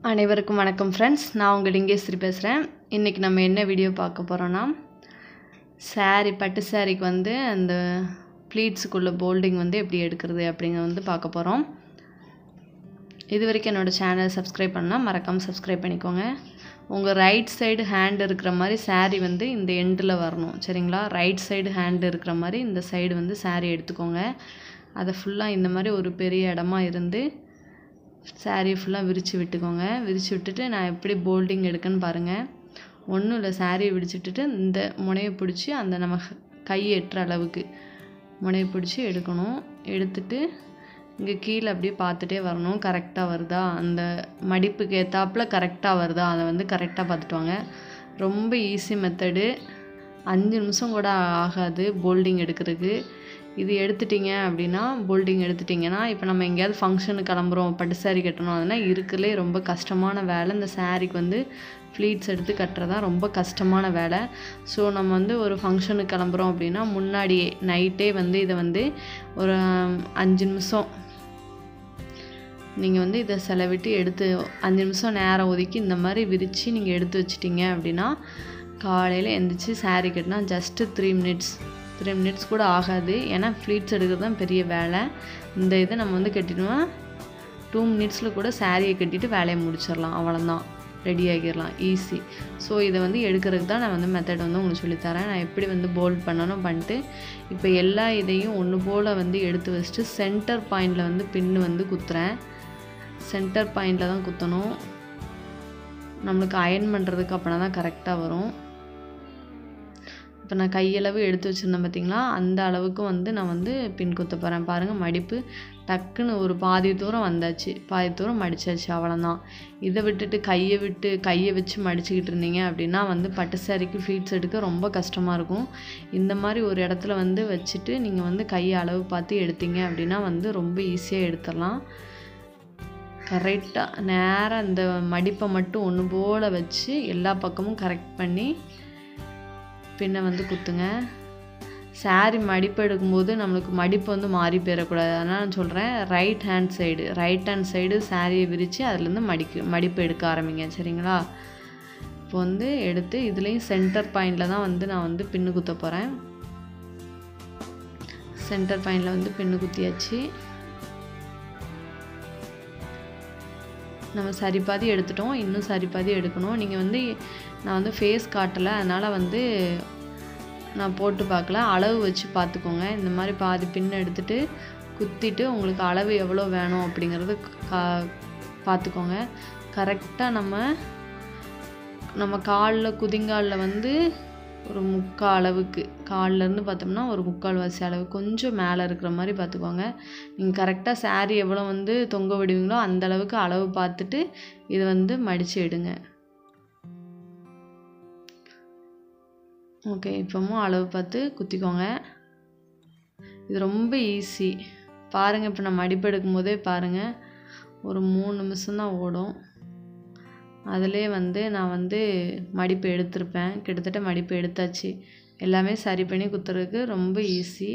அனைவருக்கும் வணக்கம் ஃப்ரெண்ட்ஸ் நான் உங்கள் லிங்கேஸ்வரி பேசுகிறேன் இன்றைக்கி நம்ம என்ன வீடியோ பார்க்க போகிறோன்னா saree பட்டு சாரீக்கு வந்து அந்த ப்ளீட்ஸுக்குள்ள போல்டிங் வந்து எப்படி எடுக்கிறது அப்படிங்கிறத வந்து பார்க்க போகிறோம் இது வரைக்கும் என்னோடய சேனல் சப்ஸ்கிரைப் பண்ணால் மறக்காமல் சப்ஸ்கிரைப் பண்ணிக்கோங்க உங்கள் ரைட் சைடு ஹேண்ட் இருக்கிற மாதிரி saree வந்து இந்த எண்டில் வரணும் சரிங்களா ரைட் சைடு ஹேண்ட் இருக்கிற மாதிரி இந்த சைடு வந்து saree எடுத்துக்கோங்க அதை ஃபுல்லாக இந்த மாதிரி ஒரு பெரிய இடமா இருந்து saree ஃபுல்லாக விரித்து விட்டுக்கோங்க விரித்து விட்டுட்டு நான் எப்படி போல்டிங் எடுக்கன்னு பாருங்கள் ஒன்றும் இல்லை சாரியை விரிச்சுட்டுட்டு இந்த முனையை பிடிச்சி அந்த நம்ம கை எட்டுற அளவுக்கு முனையை பிடிச்சி எடுக்கணும் எடுத்துட்டு இங்கே கீழே அப்படியே பார்த்துட்டே வரணும் கரெக்டாக வருதா அந்த மடிப்புக்கு ஏற்றாப்புல கரெக்டாக வருதா அதை வந்து கரெக்டாக பார்த்துட்டு வாங்க ரொம்ப ஈஸி மெத்தடு அஞ்சு நிமிஷம் கூட ஆகாது போல்டிங் எடுக்கிறதுக்கு இது எடுத்துட்டீங்க அப்படின்னா போல்டிங் எடுத்துட்டிங்கன்னா இப்போ நம்ம எங்கேயாவது ஃபங்க்ஷனுக்கு கிளம்புறோம் பட்டு saree கட்டணும் அதெல்லாம் இருக்கிறதுலே ரொம்ப கஷ்டமான வேலை இந்த சாரீக்கு வந்து ஃப்ளீட்ஸ் எடுத்து கட்டுறது தான் ரொம்ப கஷ்டமான வேலை ஸோ நம்ம வந்து ஒரு ஃபங்க்ஷனுக்கு கிளம்புறோம் அப்படின்னா முன்னாடியே நைட்டே வந்து இதை வந்து ஒரு அஞ்சு நிமிஷம் நீங்கள் வந்து இதை செலவிட்டு எடுத்து அஞ்சு நிமிஷம் நேரம் ஒதுக்கி இந்த மாதிரி விரித்து நீங்கள் எடுத்து வச்சிட்டிங்க அப்படின்னா காலையில் எந்திரிச்சு saree கட்டினா just three minutes three minutes கூட ஆகாது ஏன்னா ஃப்ளீட்ஸ் எடுக்கிறது தான் பெரிய வேலை இந்த இதை நம்ம வந்து கட்டிட்டோம்னா டூ மினிட்ஸில் கூட சாரியை கட்டிட்டு வேலையை முடிச்சிடலாம் அவ்வளோதான் ரெடி ஆகிடலாம் ஈஸி ஸோ இதை வந்து எடுக்கிறதுக்கு தான் நான் வந்து மெத்தட் வந்து உங்களுக்கு சொல்லித்தரேன் நான் எப்படி வந்து போல்ட் பண்ணணும் பண்ணிட்டு இப்போ எல்லா இதையும் ஒன்று போல் வந்து எடுத்து வச்சுட்டு சென்டர் பாயிண்டில் வந்து பின்னு வந்து குத்துறேன் சென்டர் பாயிண்டில் தான் குத்தணும் நம்மளுக்கு அயன் பண்ணுறதுக்கு அப்படின்னா தான் கரெக்டாக வரும் இப்போ நான் கையளவு எடுத்து வச்சுருந்தேன் பார்த்தீங்களா அந்த அளவுக்கு வந்து நான் வந்து பின் குத்த போகிறேன் பாருங்கள் மடிப்பு டக்குன்னு ஒரு பாதி தூரம் வந்தாச்சு பாதி தூரம் மடிச்சாச்சு அவ்வளோதான் இதை விட்டுட்டு கையை விட்டு கையை வச்சு மடிச்சுக்கிட்டு இருந்தீங்க அப்படின்னா வந்து பட்டு சாரிக்கு ஃபீட்ஸ் எடுக்க ரொம்ப கஷ்டமாக இருக்கும் இந்த மாதிரி ஒரு இடத்துல வந்து வச்சுட்டு நீங்கள் வந்து கையை அளவு பார்த்து எடுத்தீங்க அப்படின்னா வந்து ரொம்ப ஈஸியாக எடுத்துடலாம் கரெக்டாக நேராக இந்த மடிப்பை மட்டும் ஒன்று போல் வச்சு எல்லா பக்கமும் கரெக்ட் பண்ணி பின்னை வந்து குத்துங்க சாரி மடிப்பு எடுக்கும்போது நம்மளுக்கு மடிப்பு வந்து மாறி போயிடக்கூடாது அதனால் நான் சொல்கிறேன் right hand side right hand side சாரியை விரித்து அதுலேருந்து மடிக்கு மடிப்பு எடுக்க ஆரம்பிங்க சரிங்களா இப்போ வந்து எடுத்து இதுலேயும் சென்டர் பாயிண்டில் தான் வந்து நான் வந்து பின்னு குத்த போகிறேன் சென்டர் பாயிண்டில் வந்து பின்னு குத்தியாச்சு நம்ம சரி பாதி எடுத்துட்டோம் இன்னும் சரி பாதி எடுக்கணும் நீங்கள் வந்து நான் வந்து ஃபேஸ் காட்டலை அதனால் வந்து நான் போட்டு பார்க்கல அளவு வச்சு பார்த்துக்கோங்க இந்த மாதிரி பாதி பின் எடுத்துட்டு குத்திட்டு உங்களுக்கு அளவு எவ்வளோ வேணும் அப்படிங்கிறது கா பார்த்துக்கோங்க கரெக்டாக நம்ம நம்ம காலில் குதிங்காலில் வந்து ஒரு முக்கால் அளவுக்கு கால்லேருந்து பார்த்தோம்னா ஒரு முக்கால் வாசி அளவு கொஞ்சம் மேலே இருக்கிற மாதிரி பார்த்துக்கோங்க நீங்கள் கரெக்டாக saree எவ்வளோ வந்து தொங்க விடுவீங்களோ அந்த அளவுக்கு அளவு பார்த்துட்டு இதை வந்து மடித்து எடுங்க ஓகே இப்போவும் அளவு பார்த்து குத்திக்கோங்க இது ரொம்ப ஈஸி பாருங்கள் இப்போ நான் மடிப்பு எடுக்கும் போதே பாருங்கள் ஒரு மூணு நிமிஷம் தான் ஓடும் அதிலே வந்து நான் வந்து மடிப்பு எடுத்திருப்பேன் கிட்டத்தட்ட மடிப்பு எடுத்தாச்சு எல்லாமே சரி பண்ணி குத்துறதுக்கு ரொம்ப ஈஸி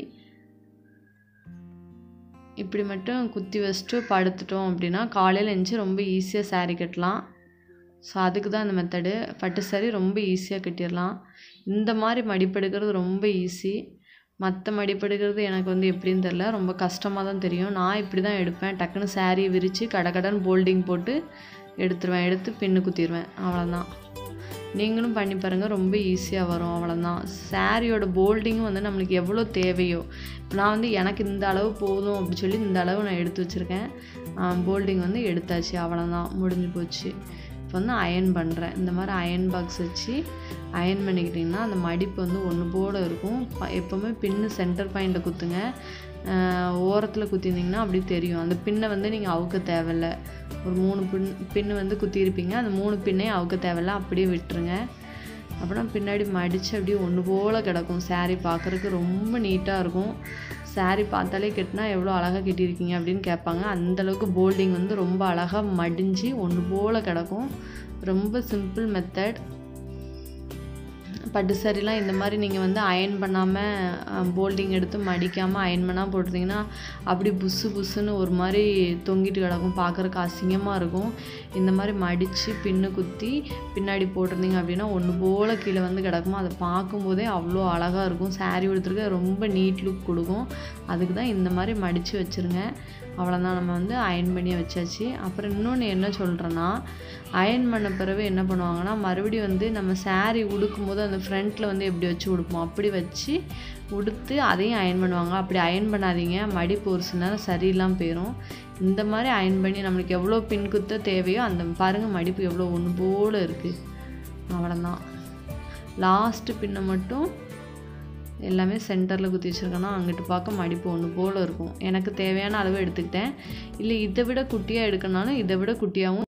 இப்படி மட்டும் குத்தி வச்சுட்டு படுத்துட்டோம் அப்படின்னா காலையில் எழுந்துச்சி ரொம்ப ஈஸியாக saree கட்டலாம் ஸோ அதுக்கு தான் இந்த மெத்தடு பட்டு saree ரொம்ப ஈஸியாக கட்டிடலாம் இந்த மாதிரி மடிப்பெடுக்கிறது ரொம்ப ஈஸி மற்ற மடிப்பெடுக்கிறது எனக்கு வந்து எப்படின்னு தெரில ரொம்ப கஷ்டமாக தான் தெரியும் நான் இப்படி தான் எடுப்பேன் டக்குன்னு saree விரித்து கடகடன் போல்டிங் போட்டு எடுத்துருவேன் எடுத்து பின்னு குத்திடுவேன் அவ்வளோதான் நீங்களும் பண்ணி பாருங்கள் ரொம்ப ஈஸியாக வரும் அவ்வளோதான் சாரியோட போல்டிங்கும் வந்து நம்மளுக்கு எவ்வளோ தேவையோ நான் வந்து எனக்கு இந்த அளவு போதும் அப்படி சொல்லி இந்த அளவு நான் எடுத்து வச்சுருக்கேன் போல்டிங் வந்து எடுத்தாச்சு அவ்வளோதான் முடிஞ்சு போச்சு இப்போ வந்து அயன் பண்ணுறேன் இந்த மாதிரி அயன் பாக்ஸ் வச்சு அயன் பண்ணிக்கிட்டிங்கன்னா அந்த மடிப்பு வந்து ஒன்று போல் இருக்கும் ப- எப்போவுமே பின்னு சென்டர் பாயிண்டில் குத்துங்க ஓரத்தில் குத்திருந்தீங்கன்னா அப்படி தெரியும் அந்த பின்னை வந்து நீங்கள் அவுக்க தேவையில்ல ஒரு மூணு பின் பின்னு வந்து குத்திருப்பீங்க அந்த மூணு பின்னையும் அவுக்க தேவையில்ல அப்படியே விட்டுருங்க அப்படின்னா பின்னாடி மடித்து அப்படியே ஒன்று போல் கிடக்கும் saree பார்க்குறதுக்கு ரொம்ப நீட்டாக இருக்கும் saree பார்த்தாலே கட்டினா எவ்வளோ அழகாக கட்டியிருக்கீங்க அப்படின்னு கேட்பாங்க அந்தளவுக்கு போல்டிங் வந்து ரொம்ப அழகாக மடிஞ்சு ஒன்று போல் கிடக்கும் ரொம்ப சிம்பிள் மெத்தட் பட்டு சாரிலாம் இந்த மாதிரி நீங்கள் வந்து அயன் பண்ணாமல் போல்டிங் எடுத்து மடிக்காமல் அயன் பண்ணால் போட்டிருந்தீங்கன்னா அப்படி புஸ்ஸு புஸ்ஸுன்னு ஒரு மாதிரி தொங்கிட்டு கிடக்கும் பார்க்குறக்கு அசிங்கமாக இருக்கும் இந்த மாதிரி மடித்து பின்னு குத்தி பின்னாடி போட்டிருந்தீங்க அப்படின்னா ஒன்று போல் கீழே வந்து கிடக்குமோ அதை பார்க்கும்போதே அவ்வளோ அழகாக இருக்கும் சாரீ உடுத்துறதுக்கு ரொம்ப நீட் லுக் கொடுக்கும் அதுக்கு தான் இந்த மாதிரி மடித்து வச்சுருங்க அவ்வளோதான் நம்ம வந்து அயன் பண்ணி வச்சாச்சு அப்புறம் இன்னொன்று என்ன சொல்கிறேன்னா அயன் பண்ண பிறகு என்ன பண்ணுவாங்கன்னா மறுபடியும் வந்து நம்ம saree உடுக்கும்போது அந்த ஃப்ரண்ட்டில் வந்து எப்படி வச்சு உடுப்போம் அப்படி வச்சு உடுத்து அதையும் அயன் பண்ணுவாங்க அப்படி அயன் பண்ணாதீங்க மடிப்பு ஒரு சில நேரம் சரியில்லாமல் போயிடும் இந்த மாதிரி அயன் பண்ணி நம்மளுக்கு எவ்வளோ பின் குத்த தேவையோ அந்த பாருங்கள் மடிப்பு எவ்வளோ ஒன்று போல் இருக்குது அவ்வளோதான் லாஸ்ட்டு பின்னை மட்டும் எல்லாமே சென்டரில் குத்தி வச்சுருக்கேன்னா அங்கிட்டு பார்க்க மடிப்பு ஒன்று போல் இருக்கும் எனக்கு தேவையான அளவு எடுத்துக்கிட்டேன் இல்லை இதை விட குட்டியாக எடுக்கணும்னாலும் இதை விட குட்டியாகவும்